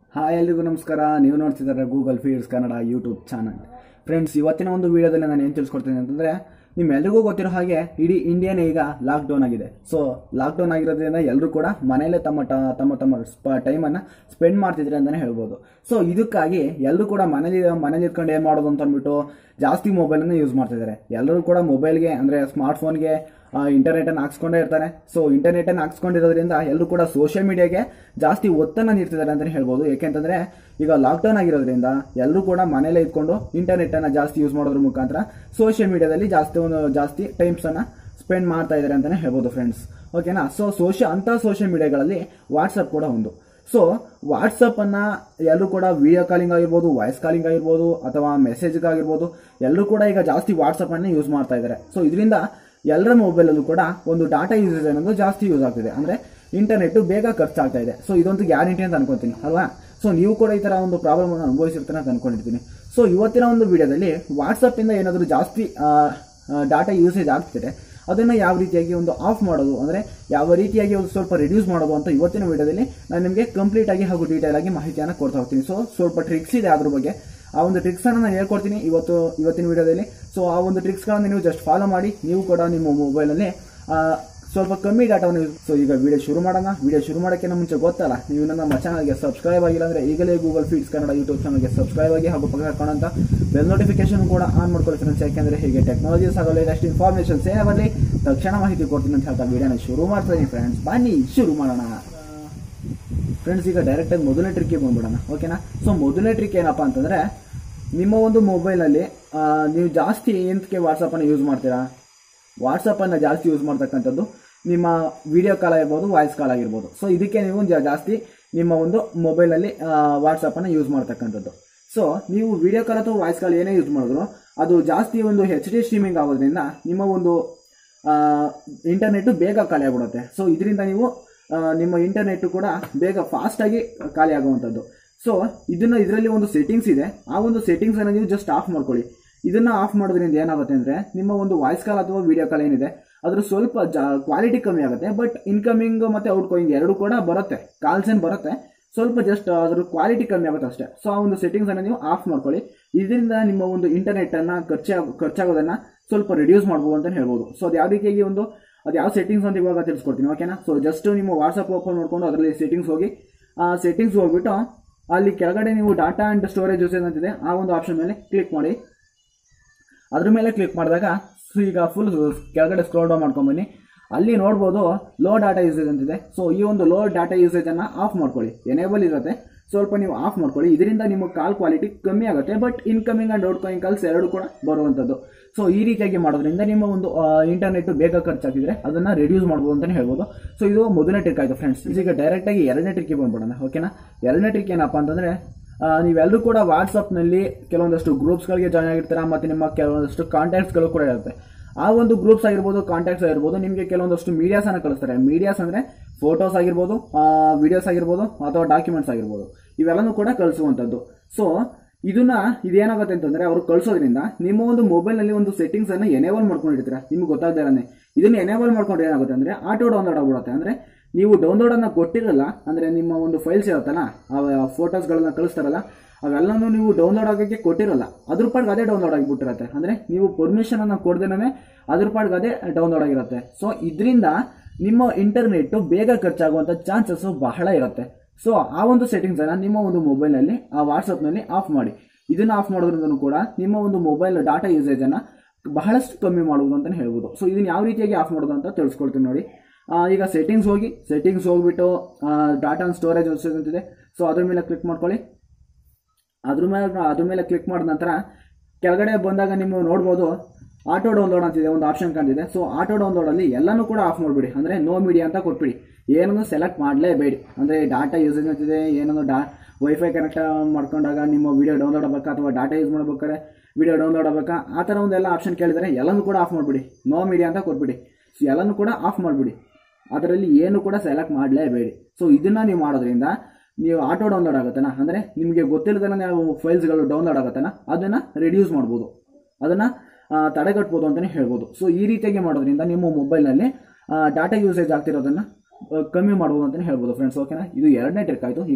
Hi ಎಲ್ರಿಗೂ ನಮಸ್ಕಾರ ನೀವು ನೋಡ್ತಿದ್ದಾರೆ Google feeds Kannada YouTube channel friends ಇವತ್ತಿನ ಒಂದು ವಿಡಿಯೋದಲ್ಲಿ ನಾನು ಏನು ತಿಳಿಸ್ಕೊಡ್ತೀನಿ ಅಂತಂದರೆ ನಿಮ್ಮೆಲ್ರಿಗೂ ಗೊತ್ತಿರೋ ಹಾಗೆ ಇಡೀ ಇಂಡಿಯಾನೇ ಈಗ ಲಾಕ್ಡೌನ್ ಆಗಿದೆ ಸೊ ಲಾಕ್ಡೌನ್ ಆಗಿರೋದ್ರಿಂದ ಎಲ್ಲರೂ ಕೂಡ ಮನೆಯಲ್ಲೇ ತಮ್ಮ ಟ- ತಮ್ಮ ತಮ್ಮ ಸ್ಪ ಟೈಮನ್ನು ಸ್ಪೆಂಡ್ ಮಾಡ್ತಿದ್ರೆ ಅಂತಲೇ ಹೇಳ್ಬೋದು ಸೊ ಇದಕ್ಕಾಗಿ ಎಲ್ಲರೂ ಕೂಡ ಮನೇಲಿ ಮನೇಲಿ ಇಟ್ಕೊಂಡು ಏನು ಮಾಡೋದು ಅಂತ ಅಂದ್ಬಿಟ್ಟು ಜಾಸ್ತಿ ಮೊಬೈಲನ್ನು ಯೂಸ್ ಮಾಡ್ತಿದ್ದಾರೆ ಎಲ್ಲರೂ ಕೂಡ ಮೊಬೈಲ್ಗೆ ಅಂದರೆ ಸ್ಮಾರ್ಟ್ಫೋನ್ಗೆ ಇಂಟರ್ನೆಟನ್ನು ಹಾಕ್ಸ್ಕೊಂಡೇ ಇರ್ತಾರೆ ಸೊ ಇಂಟರ್ನೆಟನ್ನು ಹಾಕ್ಸ್ಕೊಂಡಿರೋದ್ರಿಂದ ಎಲ್ಲರೂ ಕೂಡ ಸೋಷಿಯಲ್ ಮೀಡಿಯಾಗೆ ಜಾಸ್ತಿ ಒತ್ತನ್ನು ನೀಡ್ತಿದ್ದಾರೆ ಅಂತಲೇ ಹೇಳ್ಬೋದು ಯಾಕೆಂತಂದರೆ ಈಗ ಲಾಕ್ಡೌನ್ ಆಗಿರೋದ್ರಿಂದ ಎಲ್ಲರೂ ಕೂಡ ಮನೇಲೇ ಇದ್ಕೊಂಡು ಇಂಟರ್ನೆಟ್ಟನ್ನು ಜಾಸ್ತಿ ಯೂಸ್ ಮಾಡೋದ್ರ ಮುಖಾಂತರ ಸೋಷಿಯಲ್ ಮೀಡಿಯಾದಲ್ಲಿ ಜಾಸ್ತಿ ಒಂದು ಜಾಸ್ತಿ ಟೈಮ್ಸನ್ನು ಸ್ಪೆಂಡ್ ಮಾಡ್ತಾ ಇದ್ದಾರೆ ಅಂತಲೇ ಹೇಳ್ಬೋದು ಫ್ರೆಂಡ್ಸ್ ಓಕೆನಾ ಸೊ ಸೋಷಿಯ ಅಂಥ ಸೋಷಿಯಲ್ ಮೀಡಿಯಾಗಳಲ್ಲಿ ವಾಟ್ಸಪ್ ಕೂಡ ಒಂದು ಸೊ ವಾಟ್ಸಪ್ ಅನ್ನ ಎಲ್ಲರೂ ಕೂಡ ವಿಡಿಯೋ ಕಾಲಿಂಗ್ ಆಗಿರ್ಬೋದು ವಾಯ್ಸ್ ಕಾಲಿಂಗ್ ಆಗಿರ್ಬೋದು ಅಥವಾ ಮೆಸೇಜ್ ಆಗಿರ್ಬೋದು ಎಲ್ಲರೂ ಕೂಡ ಈಗ ಜಾಸ್ತಿ ವಾಟ್ಸಪ್ ಅನ್ನ ಯೂಸ್ ಮಾಡ್ತಾ ಇದ್ದಾರೆ ಸೊ ಇದರಿಂದ ಎಲ್ಲರ ಮೊಬೈಲಲ್ಲೂ ಕೂಡ ಒಂದು ಡಾಟಾ ಯೂಸೇಜ್ ಅನ್ನೋದು ಜಾಸ್ತಿ ಯೂಸ್ ಆಗ್ತಿದೆ ಅಂದ್ರೆ ಇಂಟರ್ನೆಟ್ ಬೇಗ ಖರ್ಚಾಗ್ತಾ ಇದೆ ಸೊ ಇದೊಂದು ಗ್ಯಾರಂಟಿ ಅಂತ ಅನ್ಕೊಂತೀನಿ ಅಲ್ವಾ ಸೊ ನೀವು ಕೂಡ ಈ ತರ ಒಂದು ಪ್ರಾಬ್ಲಮ್ ಅನ್ನು ಅನುಭವಿಸಿರ್ತೀರ ಅಂತ ಅನ್ಕೊಂಡಿರ್ತೀನಿ ಸೊ ಇವತ್ತಿನ ಒಂದು ವಿಡಿಯೋದಲ್ಲಿ ವಾಟ್ಸಪ್ ಇಂದ ಏನಾದರೂ ಜಾಸ್ತಿ ಡಾಟಾ ಯೂಸೇಜ್ ಆಗ್ತಿದೆ ಅದನ್ನು ಯಾವ ರೀತಿಯಾಗಿ ಒಂದು ಆಫ್ ಮಾಡೋದು ಅಂದರೆ ಯಾವ ರೀತಿಯಾಗಿ ಒಂದು ಸ್ವಲ್ಪ ರಿಡ್ಯೂಸ್ ಮಾಡೋದು ಅಂತ ಇವತ್ತಿನ ವಿಡಿಯೋದಲ್ಲಿ ನಾನು ನಿಮಗೆ ಕಂಪ್ಲೀಟ್ ಆಗಿ ಹಾಗೂ ಡೀಟೇಲ್ ಆಗಿ ಮಾಹಿತಿಯನ್ನು ಕೊಡ್ತಾ ಹೋಗ್ತೀನಿ ಸೊ ಸ್ವಲ್ಪ ಟ್ರಿಕ್ಸ್ ಇದೆ ಅದ್ರ ಬಗ್ಗೆ ಆ ಒಂದು ಟ್ರಿಕ್ಸ್ ಅನ್ನು ನಾನು ಹೇಳ್ಕೊಡ್ತೀನಿ ಇವತ್ತು ಇವತ್ತಿನ ವಿಡಿಯೋದಲ್ಲಿ ಸೊ ಆ ಒಂದು ಟ್ರಿಕ್ಸ್ಗಳನ್ನು ನೀವು ಜಸ್ಟ್ ಫಾಲೋ ಮಾಡಿ ನೀವು ಕೂಡ ನಿಮ್ಮ ಮೊಬೈಲಲ್ಲಿ ಸ್ವಲ್ಪ ಕಮ್ಮಿ ಡಾಟಾವನ್ನು ಸೊ ಈಗ ವಿಡಿಯೋ ಶುರು ಮಾಡೋಣ ವಿಡಿಯೋ ಶುರು ಮಾಡೋಕ್ಕಿಂತ ಮುಂಚೆ ಗೊತ್ತಲ್ಲ ನೀವು ನಮ್ಮ ಚಾನಲ್ಗೆ ಸಬ್ಸ್ಕ್ರೈಬ್ ಆಗಿಲ್ಲ ಅಂದ್ರೆ ಈಗಲೇ ಗೂಗಲ್ ಫೀಡ್ಸ್ ಕನ್ನಡ ಯೂಟ್ಯೂಬ್ ಚಾನಲ್ಗೆ ಸಬ್ಸ್ಕ್ರೈಬ್ ಆಗಿ ಹಾಗೂ ಪಕ್ಕ ಹಾಕೋಣಂತ ಬೆಲ್ ನೋಟಿಫಿಕೇಶನ್ ಕೂಡ ಆನ್ ಮಾಡ್ಕೊಳ್ಳಿ ಫ್ರೆಂಡ್ಸ್ ಯಾಕೆಂದ್ರೆ ಹೀಗೆ ಟೆಕ್ನಾಲಜೀಸ್ ಹಾಗೂ ಲೇಟೆಸ್ಟ್ ಇನ್ಫಾರ್ಮೇಷನ್ಸ್ ಏನೇ ಬರಲಿ ತಕ್ಷಣ ಮಾಹಿತಿ ಕೊಡ್ತೀನಿ ಅಂತ ಹೇಳ್ತಾ ವಿಡಿಯೋನ ಶುರು ಮಾಡ್ತಾ ಇದೀನಿ ಫ್ರೆಂಡ್ಸ್ ಬನ್ನಿ ಶುರು ಮಾಡೋಣ ಫ್ರೆಂಡ್ಸ್ ಈಗ ಡೈರೆಕ್ಟ್ ಆಗಿ ಮೊದಲನೇ ಟ್ರಿಕ್ಗೆ ಬಂದ್ಬಿಡೋಣ ಓಕೆನಾ ಸೊ ಮೊದಲನೇ ಟ್ರಿಕ್ ಏನಪ್ಪಾ ಅಂತಂದ್ರೆ ನಿಮ್ಮ ಒಂದು ಮೊಬೈಲಲ್ಲಿ ನೀವು ಜಾಸ್ತಿ ಎಂತಕ್ಕೆ ವಾಟ್ಸಪ್ ಅನ್ನು ಯೂಸ್ ಮಾಡ್ತೀರಾ ವಾಟ್ಸಪ್ ಅನ್ನ ಜಾಸ್ತಿ ಯೂಸ್ ಮಾಡ್ತಕ್ಕಂಥದ್ದು ನಿಮ್ಮ ವಿಡಿಯೋ ಕಾಲ್ ಆಗಿರ್ಬೋದು ವಾಯ್ಸ್ ಕಾಲ್ ಆಗಿರ್ಬೋದು ಸೊ ಇದಕ್ಕೆ ನೀವು ಜಾ- ಜಾಸ್ತಿ ನಿಮ್ಮ ಒಂದು ಮೊಬೈಲಲ್ಲಿ ವಾಟ್ಸಪ್ ಅನ್ನ ಯೂಸ್ ಮಾಡ್ತಕ್ಕಂಥದ್ದು ಸೊ ನೀವು ವಿಡಿಯೋ ಕಾಲ್ ಅಥವಾ ವಾಯ್ಸ್ ಕಾಲ್ ಏನೇ ಯೂಸ್ ಮಾಡಿದ್ರು ಅದು ಜಾಸ್ತಿ ಒಂದು ಹೆಚ್ ಡಿ ಸ್ಟ್ರೀಮಿಂಗ್ ಆಗೋದ್ರಿಂದ ನಿಮ್ಮ ಒಂದು ಇಂಟರ್ನೆಟ್ ಬೇಗ ಖಾಲಿ ಆಗ್ಬಿಡುತ್ತೆ ಸೊ ಇದರಿಂದ ನೀವು ಆ, ನಿಮ್ಮ ಇಂಟರ್ನೆಟ್ ಕೂಡ ಬೇಗ ಫಾಸ್ಟ್ ಆಗಿ ಖಾಲಿ ಆಗುವಂಥದ್ದು ಸೊ ಇದನ್ನ ಇದರಲ್ಲಿ ಒಂದು ಸೆಟ್ಟಿಂಗ್ಸ್ ಇದೆ ಆ ಒಂದು ಸೆಟ್ಟಿಂಗ್ಸ್ ಅನ್ನ ನೀವು ಜಸ್ಟ್ ಆಫ್ ಮಾಡ್ಕೊಳ್ಳಿ ಇದನ್ನ ಆಫ್ ಮಾಡೋದ್ರಿಂದ ಏನಾಗುತ್ತೆ ಅಂದ್ರೆ ನಿಮ್ಮ ಒಂದು ವಾಯ್ಸ್ ಕಾಲ್ ಅಥವಾ ವಿಡಿಯೋ ಕಾಲ್ ಏನಿದೆ ಅದ್ರ ಸ್ವಲ್ಪ ಕ್ವಾಲಿಟಿ ಕಮ್ಮಿ ಆಗುತ್ತೆ ಬಟ್ ಇನ್ಕಮಿಂಗ್ ಮತ್ತೆ ಔಟ್ ಗೋಯಿಂಗ್ ಎರಡು ಕೂಡ ಬರುತ್ತೆ ಕಾಲ್ಸ್ ಏನ್ ಬರುತ್ತೆ ಸ್ವಲ್ಪ ಜಸ್ಟ್ ಅದ್ರ ಕ್ವಾಲಿಟಿ ಕಮ್ಮಿ ಆಗುತ್ತೆ ಅಷ್ಟೇ ಸೊ ಆ ಒಂದು ಸೆಟ್ಟಿಂಗ್ಸ್ ಅನ್ನ ನೀವು ಆಫ್ ಮಾಡ್ಕೊಳ್ಳಿ ಇದರಿಂದ ನಿಮ್ಮ ಒಂದು ಇಂಟರ್ನೆಟ್ ಅನ್ನ ಖರ್ಚಾಗ ಖರ್ಚಾಗೋದನ್ನ ಸ್ವಲ್ಪ ರಿಡ್ಯೂಸ್ ಮಾಡ್ಬೋದು ಅಂತ ಹೇಳ್ಬೋದು ಸೊ ಅದು ಯಾವ ರೀತಿಯಾಗಿ ಒಂದು ಅದು ಯಾವ ಸೆಟ್ಟಿಂಗ್ಸ್ ಅಂತ ಇವಾಗ ತಿಳಿಸ್ಕೊಡ್ತೀನಿ ಓಕೆನಾ ಸೊ ಜಸ್ಟ್ ನಿಮ್ಮ ವಾಟ್ಸಪ್ ಓಪನ್ ಮಾಡ್ಕೊಂಡು ಅದರಲ್ಲಿ ಸೆಟ್ಟಿಂಗ್ಸ್ ಹೋಗಿ ಆ ಸೆಟ್ಟಿಂಗ್ಸ್ ಹೋಗ್ಬಿಟ್ಟು ಅಲ್ಲಿ ಕೆಳಗಡೆ ನೀವು ಡಾಟಾ ಅಂಡ್ ಸ್ಟೋರೇಜ್ ಯೂಸೇಜ್ ಅಂತಿದೆ ಆ ಒಂದು ಆಪ್ಷನ್ ಮೇಲೆ ಕ್ಲಿಕ್ ಮಾಡಿ ಅದ್ರ ಮೇಲೆ ಕ್ಲಿಕ್ ಮಾಡಿದಾಗ ಈಗ ಫುಲ್ ಕೆಳಗಡೆ ಸ್ಕ್ರೋಲ್ ಡೌನ್ ಮಾಡ್ಕೊಂಬನ್ನಿ ಅಲ್ಲಿ ನೋಡ್ಬೋದು ಲೋ ಡಾಟಾ ಯೂಸೇಜ್ ಅಂತಿದೆ ಸೊ ಈ ಒಂದು ಲೋ ಡಾಟಾ ಯೂಸೇಜ್ ಅನ್ನ ಆಫ್ ಮಾಡ್ಕೊಳ್ಳಿ ಎನೇಬಲ್ ಇರುತ್ತೆ ಸ್ವಲ್ಪ ನೀವು ಆಫ್ ಮಾಡ್ಕೊಳ್ಳಿ ಇದರಿಂದ ನಿಮ್ಮ ಕಾಲ್ ಕ್ವಾಲಿಟಿ ಕಮ್ಮಿ ಆಗುತ್ತೆ but incoming and outgoing calls ಎರಡು ಕೂಡ ಬರುವಂಥದ್ದು ಸೊ ಈ ರೀತಿಯಾಗಿ ಮಾಡೋದ್ರಿಂದ ನಿಮ್ಮ ಒಂದು ಇಂಟರ್ನೆಟ್ ಬೇಗ ಖರ್ಚಾಗಿದ್ರೆ ಅದನ್ನ ರಿಡ್ಯೂಸ್ ಮಾಡ್ಬೋದು ಅಂತಾನೆ ಹೇಳ್ಬೋದು ಸೊ ಇದು ಮೊದಲನೇ ಟ್ರಿಕ್ ಆಯ್ತು ಫ್ರೆಂಡ್ಸ್ ಈಗ ಡೈರೆಕ್ಟ್ ಆಗಿ ಎರಡನೇ ಟ್ರಿಕ್ ಬಂದ್ಬಿಡೋಣ ಓಕೆನಾ ಎರಡನೇ ಟ್ರಿಕ್ ಏನಪ್ಪಾ ಅಂತಂದ್ರೆ ಆ, ನೀವೆಲ್ಲರೂ ಕೂಡ ವಾಟ್ಸಪ್ನಲ್ಲಿ ಕೆಲವೊಂದಷ್ಟು ಗ್ರೂಪ್ಸ್ಗಳಿಗೆ ಜಾಯ್ನ್ ಆಗಿರ್ತೀರಾ ಮತ್ತು ನಿಮ್ಮ ಕೆಲವೊಂದಷ್ಟು ಕಾಂಟ್ಯಾಕ್ಟ್ಸ್ಗಳು ಕೂಡ ಇರುತ್ತೆ ಆ ಒಂದು ಗ್ರೂಪ್ಸ್ ಆಗಿರ್ಬೋದು ಕಾಂಟ್ಯಾಕ್ಟ್ಸ್ ಆಗಿರ್ಬೋದು ನಿಮಗೆ ಕೆಲವೊಂದಷ್ಟು ಮೀಡಿಯಾಸ್ ಅನ್ನ ಕಳಿಸ್ತಾರೆ ಮೀಡಿಯಾಸ್ ಅಂದ್ರೆ ಫೋಟೋಸ್ ಆಗಿರ್ಬೋದು ವಿಡಿಯೋಸ್ ಆಗಿರ್ಬೋದು ಅಥವಾ ಡಾಕ್ಯುಮೆಂಟ್ಸ್ ಆಗಿರ್ಬೋದು ಇವೆಲ್ಲನೂ ಕೂಡ ಕಳಿಸುವಂಥದ್ದು ಸೊ ಇದನ್ನ ಇದೇನಾಗುತ್ತೆ ಅಂತಂದ್ರೆ ಅವರು ಕಳಿಸೋದ್ರಿಂದ ನಿಮ್ಮ ಒಂದು ಮೊಬೈಲ್ನಲ್ಲಿ ಒಂದು ಸೆಟ್ಟಿಂಗ್ಸ್ ಅನ್ನ ಎನೇಬಲ್ ಮಾಡ್ಕೊಂಡಿರ್ತೀರಾ ನಿಮ್ಗೆ ಗೊತ್ತಾಗ್ದಿರನೆ ಇದನ್ನ ಎನೇಬಲ್ ಮಾಡ್ಕೊಂಡ್ರೆ ಏನಾಗುತ್ತೆ ಅಂದ್ರೆ ಆಟೋ ಡೌನ್ಲೋಡ್ ಆಗ್ಬಿಡುತ್ತೆ ಅಂದ್ರೆ ನೀವು ಡೌನ್ಲೋಡ್ ಅನ್ನ ಕೊಟ್ಟಿರಲ್ಲ ಅಂದ್ರೆ ನಿಮ್ಮ ಒಂದು ಫೈಲ್ಸ್ ಇರುತ್ತಲ್ಲ ಆ ಫೋಟೋಸ್ಗಳನ್ನ ಕಳಿಸ್ತಾರಲ್ಲ ಅವೆಲ್ಲನೂ ನೀವು ಡೌನ್ಲೋಡ್ ಆಗೋಕ್ಕೆ ಕೊಟ್ಟಿರಲ್ಲ ಅದ್ರ ಪಾಡ್ಗೆ ಅದೇ ಡೌನ್ಲೋಡ್ ಆಗಿಬಿಟ್ಟಿರತ್ತೆ ಅಂದ್ರೆ ನೀವು ಪರ್ಮಿಷನ್ ಅನ್ನ ಕೊಡ್ದೇನೆ ಅದ್ರ ಪಾಡ್ಗೆ ಅದೇ ಡೌನ್ಲೋಡ್ ಆಗಿರುತ್ತೆ ಸೊ ಇದರಿಂದ ನಿಮ್ಮ ಇಂಟರ್ನೆಟ್ ಬೇಗ ಖರ್ಚಾಗುವಂತ ಚಾನ್ಸಸ್ ಬಹಳ ಇರುತ್ತೆ ಸೊ ಆ ಒಂದು ಸೆಟ್ಟಿಂಗ್ಸ್ ಅನ್ನ ನಿಮ್ಮ ಒಂದು ಮೊಬೈಲ್ನಲ್ಲಿ ಆ ವಾಟ್ಸಪ್ನಲ್ಲಿ ಆಫ್ ಮಾಡಿ ಇದನ್ನ ಆಫ್ ಮಾಡೋದ್ರಿಂದ ಕೂಡ ನಿಮ್ಮ ಒಂದು ಮೊಬೈಲ್ ಡಾಟಾ ಯೂಸೇಜ್ ಅನ್ನ ಬಹಳಷ್ಟು ಕಮ್ಮಿ ಮಾಡುವುದು ಅಂತಾನೆ ಹೇಳ್ಬೋದು ಸೊ ಇದನ್ನ ಯಾವ ರೀತಿಯಾಗಿ ಆಫ್ ಮಾಡೋದು ಅಂತ ತಿಳಿಸ್ಕೊಡ್ತೀನಿ ನೋಡಿ ಆ, ಈಗ ಸೆಟ್ಟಿಂಗ್ಸ್ ಹೋಗಿ ಸೆಟ್ಟಿಂಗ್ಸ್ ಹೋಗ್ಬಿಟ್ಟು ಡಾಟಾ ಸ್ಟೋರೇಜ್ ಯೂಸೇಜ್ ಅಂತಿದೆ ಸೊ ಅದ್ರ ಮೇಲೆ ಕ್ಲಿಕ್ ಮಾಡ್ಕೊಳ್ಳಿ ಅದ್ರ ಮೇಲೆ ಅದ್ರ ಮೇಲೆ ಕ್ಲಿಕ್ ಮಾಡಿದ ನಂತರ ಕೆಳಗಡೆ ಬಂದಾಗ ನೀವು ನೋಡ್ಬೋದು ಆಟೋ ಡೌನ್ಲೋಡ್ ಅಂತಿದೆ ಒಂದು ಆಪ್ಷನ್ ಕಾಣ್ತಿದೆ ಸೊ ಆಟೋ ಡೌನ್ಲೋಡ್ ಅಲ್ಲಿ ಎಲ್ಲನೂ ಕೂಡ ಆಫ್ ಮಾಡಿಬಿಡಿ ಅಂದ್ರೆ ನೋ ಮೀಡಿಯಾ ಅಂತ ಕೊಟ್ಬಿಡಿ ಏನನ್ನು ಸೆಲೆಕ್ಟ್ ಮಾಡಲೇಬೇಡಿ ಅಂದ್ರೆ ಡಾಟಾ ಯೂಸೇಜ್ ಅಂತಿದೆ ಏನನ್ನು ಡಾ ವೈಫೈ ಕನೆಕ್ಟ್ ಮಾಡ್ಕೊಂಡಾಗ ನಿಮ್ಮ ವಿಡಿಯೋ ಡೌನ್ಲೋಡ್ ಆಗ್ಬೇಕಾ ಅಥವಾ ಡಾಟಾ ಯೂಸ್ ಮಾಡ್ಬೇಕಾದ್ರೆ ವಿಡಿಯೋ ಡೌನ್ಲೋಡ್ ಆಗ್ಬೇಕಾ ಆ ಥರ ಒಂದೆಲ್ಲ ಆಪ್ಷನ್ ಕೇಳಿದರೆ ಎಲ್ಲನೂ ಕೂಡ ಆಫ್ ಮಾಡಿಬಿಡಿ ನೋ ಮೀಡಿಯಾ ಅಂತ ಕೊಟ್ಬಿಡಿ ಸೊ ಎಲ್ಲನೂ ಕೂಡ ಆಫ್ ಮಾಡಿಬಿಡಿ ಅದರಲ್ಲಿ ಏನು ಕೂಡ ಸೆಲೆಕ್ಟ್ ಮಾಡಲೇಬೇಡಿ ಸೊ ಇದನ್ನ ನೀವು ಮಾಡೋದ್ರಿಂದ ನೀವು ಆಟೋ ಡೌನ್ಲೋಡ್ ಆಗುತ್ತನ ಅಂದರೆ ನಿಮಗೆ ಗೊತ್ತಿಲ್ಲದನ್ನ ನಾವು ಫೈಲ್ಸ್ಗಳು ಡೌನ್ಲೋಡ್ ಆಗುತ್ತನ ಅದನ್ನ ರಿಡ್ಯೂಸ್ ಮಾಡ್ಬೋದು ಅದನ್ನ ಆ, ತಡೆಗಟ್ಬೋದು ಅಂತಲೇ ಹೇಳ್ಬೋದು ಸೊ ಈ ರೀತಿಯಾಗಿ ಮಾಡೋದ್ರಿಂದ ನಿಮ್ಮ ಮೊಬೈಲ್ನಲ್ಲಿ ಡಾಟಾ ಯೂಸೇಜ್ ಆಗ್ತಿರೋದನ್ನ ಆ, ಕಮ್ಮಿ ಮಾಡ್ಬೋದು ಅಂತಲೇ ಹೇಳ್ಬೋದು ಫ್ರೆಂಡ್ಸ್ ಓಕೆನಾ ಇದು ಎರಡನೇ ಟ್ರಿಕ್ ಆಯಿತು ಈಗ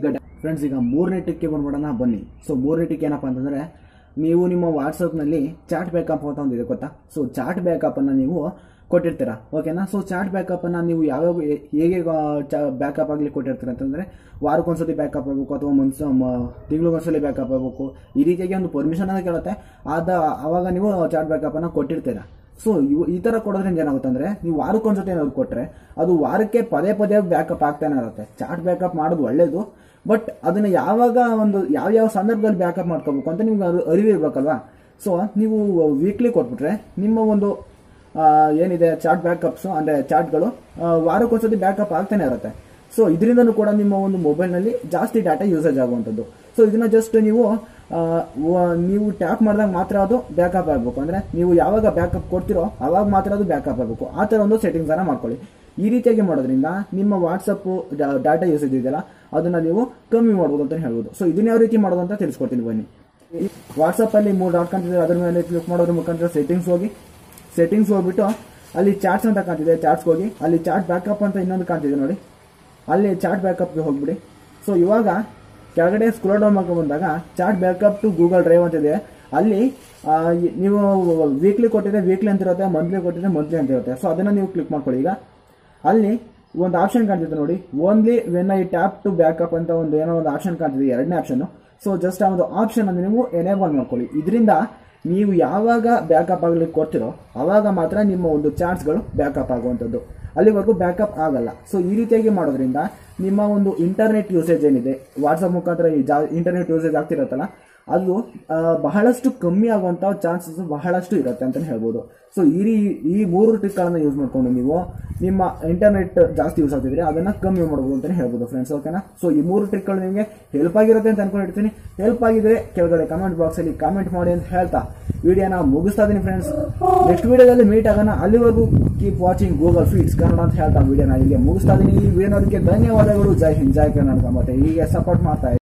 ಫ್ರೆಂಡ್ಸ್ ಈಗ ಮೂರನೇ ಟಿಕ್ಕೆ ಬಂದ್ಬಿಡೋಣ ಬನ್ನಿ ಸೊ ಮೂರನೇ ಟಿಕ್ ಏನಪ್ಪ ಅಂತಂದರೆ ನೀವು ನಿಮ್ಮ ವಾಟ್ಸಪ್ನಲ್ಲಿ ಚಾಟ್ ಬ್ಯಾಕಪ್ ಅಂತ ಒಂದಿದೆ ಗೊತ್ತಾ ಸೊ ಚಾಟ್ ಬ್ಯಾಕಪ್ಪನ್ನು ನೀವು ಕೊಟ್ಟಿರ್ತೀರಾ ಓಕೆನಾ ಸೊ ಚಾಟ್ ಬ್ಯಾಕಪ್ಪನ್ನು ನೀವು ಯಾವ್ಯಾವ ಹೇ- ಹೇಗೆ ಬ್ಯಾಕಪ್ ಆಗಲಿ ಕೊಟ್ಟಿರ್ತೀರ ಅಂತಂದರೆ ವಾರಕ್ಕೊಂದ್ಸತಿ ಬ್ಯಾಕಪ್ ಆಗಬೇಕು ಅಥವಾ ಮನ್ಸ ತಿಂಗಳಿಗೊಂದ್ಸಲಿ ಬ್ಯಾಕಪ್ ಆಗಬೇಕು ಈ ರೀತಿಯಾಗಿ ಒಂದು ಪರ್ಮಿಷನ್ ಅನ್ನ ಕೇಳುತ್ತೆ ಆದ ಆವಾಗ ನೀವು ಚಾಟ್ ಬ್ಯಾಕಪ್ಪನ್ನು ಕೊಟ್ಟಿರ್ತೀರಾ ಸೊ ಇವು ಈ ಥರ ಕೊಡೋದ್ರಿಂದ ಏನಾಗುತ್ತೆ ಅಂದರೆ ನೀವು ವಾರಕ್ಕೊಂದ್ಸತಿ ಏನಾದ್ರು ಕೊಟ್ಟರೆ ಅದು ವಾರಕ್ಕೆ ಪದೇ ಪದೇ ಬ್ಯಾಕಪ್ ಆಗ್ತಾನೆ ಇರುತ್ತೆ ಚಾಟ್ ಬ್ಯಾಕಪ್ ಮಾಡೋದು ಒಳ್ಳೇದು ಬಟ್ ಅದನ್ನು ಯಾವಾಗ ಒಂದು ಯಾವ ಯಾವ ಸಂದರ್ಭದಲ್ಲಿ ಬ್ಯಾಕಪ್ ಮಾಡ್ಕೋಬೇಕು ಅಂತ ನಿಮ್ಗೆ ಅದು ಅರಿವಿರ್ಬೇಕಲ್ವಾ ಸೊ ನೀವು ವೀಕ್ಲಿ ಕೊಟ್ಬಿಟ್ರೆ ನಿಮ್ಮ ಒಂದು ಆ, ಏನಿದೆ ಚಾಟ್ ಬ್ಯಾಕಪ್ಸ್ ಅಂದರೆ ಚಾಟ್ಗಳು ವಾರಕ್ಕೊಂದ್ಸತಿ ಬ್ಯಾಕಪ್ ಆಗ್ತಾನೆ ಇರುತ್ತೆ ಸೊ ಇದರಿಂದನೂ ಕೂಡ ನಿಮ್ಮ ಒಂದು ಮೊಬೈಲ್ನಲ್ಲಿ ಜಾಸ್ತಿ ಡಾಟಾ ಯೂಸೇಜ್ ಆಗುವಂಥದ್ದು ಸೊ ಇದನ್ನ ಜಸ್ಟ್ ನೀವು ಆ, ವ- ನೀವು ಟ್ಯಾಪ್ ಮಾಡಿದಾಗ ಮಾತ್ರ ಅದು ಬ್ಯಾಕಪ್ ಆಗಬೇಕು ಅಂದರೆ ನೀವು ಯಾವಾಗ ಬ್ಯಾಕಪ್ ಕೊಡ್ತೀರೋ ಅವಾಗ ಮಾತ್ರ ಅದು ಬ್ಯಾಕಪ್ ಆಗಬೇಕು ಆ ಥರ ಒಂದು ಸೆಟ್ಟಿಂಗ್ಸ್ ಅನ್ನ ಮಾಡ್ಕೊಳ್ಳಿ ಈ ರೀತಿಯಾಗಿ ಮಾಡೋದ್ರಿಂದ ನಿಮ್ಮ ವಾಟ್ಸಪ್ ಡಾಟಾ ಯೂಸೇಜ್ ಇದೆಯಲ್ಲ ಅದನ್ನ ನೀವು ಕಮ್ಮಿ ಮಾಡ್ಬೋದು ಅಂತ ಹೇಳ್ಬೋದು ಸೊ ಇದನ್ನ ಯಾವ ರೀತಿ ಮಾಡೋದು ಅಂತ ತಿಳಿಸ್ಕೊಡ್ತೀನಿ ಬನ್ನಿ ವಾಟ್ಸಪ್ ಅಲ್ಲಿ ಮೂರು ಡಾಟ್ ಕಾಣ್ತಿದೆ ಅದ್ರ ಮೇಲೆ ಕ್ಲಿಕ್ ಮಾಡೋದ್ರ ಮುಖಾಂತರ ಸೆಟ್ಟಿಂಗ್ಸ್ ಹೋಗಿ ಸೆಟ್ಟಿಂಗ್ಸ್ ಹೋಗ್ಬಿಟ್ಟು ಅಲ್ಲಿ ಚಾಟ್ಸ್ ಅಂತ ಕಾಣ್ತಿದೆ ಚಾಟ್ಸ್ ಹೋಗಿ ಅಲ್ಲಿ ಚಾಟ್ ಬ್ಯಾಕಪ್ ಅಂತ ಇನ್ನೊಂದು ಕಾಣ್ತಿದೆ ನೋಡಿ ಅಲ್ಲಿ ಚಾಟ್ ಬ್ಯಾಕಪ್ಗೆ ಹೋಗ್ಬಿಡಿ ಸೊ ಇವಾಗ ಕೆಳಗಡೆ ಸ್ಕ್ರೋಲ್ ಡೌನ್ ಮಾಡ್ಕೊಂಡು ಬಂದಾಗ chat backup to Google drive ಅಂತಿದೆ ಅಲ್ಲಿ ಆ, ಈ- ನೀವು ವೀಕ್ಲಿ ಕೊಟ್ಟಿದ್ರೆ ವೀಕ್ಲಿ ಅಂತ ಇರುತ್ತೆ ಮಂತ್ಲಿ ಕೊಟ್ಟಿದ್ರೆ ಮಂತ್ಲಿ ಅಂತ ಇರುತ್ತೆ ಸೊ ಅದನ್ನ ನೀವು ಕ್ಲಿಕ್ ಮಾಡ್ಕೊಳ್ಳಿ ಈಗ ಅಲ್ಲಿ ಒಂದು ಆಪ್ಷನ್ ಕಾಣ್ತಿದೆ ನೋಡಿ only when I tap to backup ಅಂತ ಒಂದು ಏನೋ ಒಂದು ಆಪ್ಷನ್ ಕಾಣ್ತಿದೆ ಎರಡನೇ ಆಪ್ಷನ್ ಸೊ ಜಸ್ಟ್ ಆ ಒಂದು ಆಪ್ಷನ್ ಅನ್ನು ನೀವು ಎನೇಬಲ್ ಮಾಡ್ಕೊಳ್ಳಿ ಇದರಿಂದ ನೀವು ಯಾವಾಗ ಬ್ಯಾಕಪ್ ಆಗ್ಲಿಕ್ಕೆ ಕೊಡ್ತಿರೋ ಅವಾಗ ಮಾತ್ರ ನಿಮ್ಮ ಒಂದು ಚಾರ್ಟ್ಸ್ಗಳು ಬ್ಯಾಕಪ್ ಆಗುವಂಥದ್ದು ಅಲ್ಲಿವರೆಗೂ ಬ್ಯಾಕಪ್ ಆಗಲ್ಲ ಸೊ ಈ ರೀತಿಯಾಗಿ ಮಾಡೋದ್ರಿಂದ ನಿಮ್ಮ ಒಂದು ಇಂಟರ್ನೆಟ್ ಯೂಸೇಜ್ ಏನಿದೆ ವಾಟ್ಸಪ್ ಮುಖಾಂತರ ಈ ಜಾ ಇಂಟರ್ನೆಟ್ ಯೂಸೇಜ್ ಆಗ್ತಿರತ್ತಲ್ಲ ಅದು ಆ, ಬಹಳಷ್ಟು ಕಮ್ಮಿ ಆಗುವಂಥ ಚಾನ್ಸಸ್ ಬಹಳಷ್ಟು ಇರುತ್ತೆ ಅಂತಲೇ ಹೇಳ್ಬೋದು ಸೊ ಈ ರೀ- ಈ ಮೂರು ಟ್ರಿಕ್ಗಳನ್ನು ಯೂಸ್ ಮಾಡ್ಕೊಂಡು ನೀವು ನಿಮ್ಮ ಇಂಟರ್ನೆಟ್ ಜಾಸ್ತಿ ಯೂಸ್ ಆಗ್ತಿದ್ರೆ ಅದನ್ನ ಕಮ್ಮಿ ಮಾಡ್ಬೋದು ಅಂತಲೇ ಹೇಳ್ಬೋದು ಫ್ರೆಂಡ್ಸ್ ಓಕೆನಾ ಸೊ ಈ ಮೂರು ಟ್ರಿಕ್ಗಳು ನಿಮಗೆ ಹೆಲ್ಪ್ ಆಗಿರುತ್ತೆ ಅಂತ ಅನ್ಕೊಂಡಿರ್ತೀನಿ ಹೆಲ್ಪ್ ಆಗಿದ್ರೆ ಕೆಳಗಡೆ ಕಮೆಂಟ್ ಬಾಕ್ಸಲ್ಲಿ ಕಾಮೆಂಟ್ ಮಾಡಿ ಅಂತ ಹೇಳ್ತಾ ವಿಡಿಯೋನ ಮುಗಿಸ್ತಾ ಇದೀನಿ ಫ್ರೆಂಡ್ಸ್ ನೆಕ್ಸ್ಟ್ ವಿಡಿಯೋದಲ್ಲಿ ಮೀಟ್ ಆಗೋಣ ಅಲ್ಲಿವರೆಗೂ keep watching Google feeds Kannada ಅಂತ ಹೇಳ್ತಾ ವಿಡಿಯೋನ ಇಲ್ಲಿಗೆ ಮುಗಿಸ್ತಾ ಇದೀನಿ ಈ ವಿಡಿಯೋ ನೋಡೋದಕ್ಕೆ ಧನ್ಯವಾದಗಳು ಜೈ ಹಿಂದ್ ಜೈ ಕರ್ನಾಟಕ ಮತ್ತೆ ಹೀಗೆ ಸಪೋರ್ಟ್ ಮಾಡ್ತಾ ಇರಿ.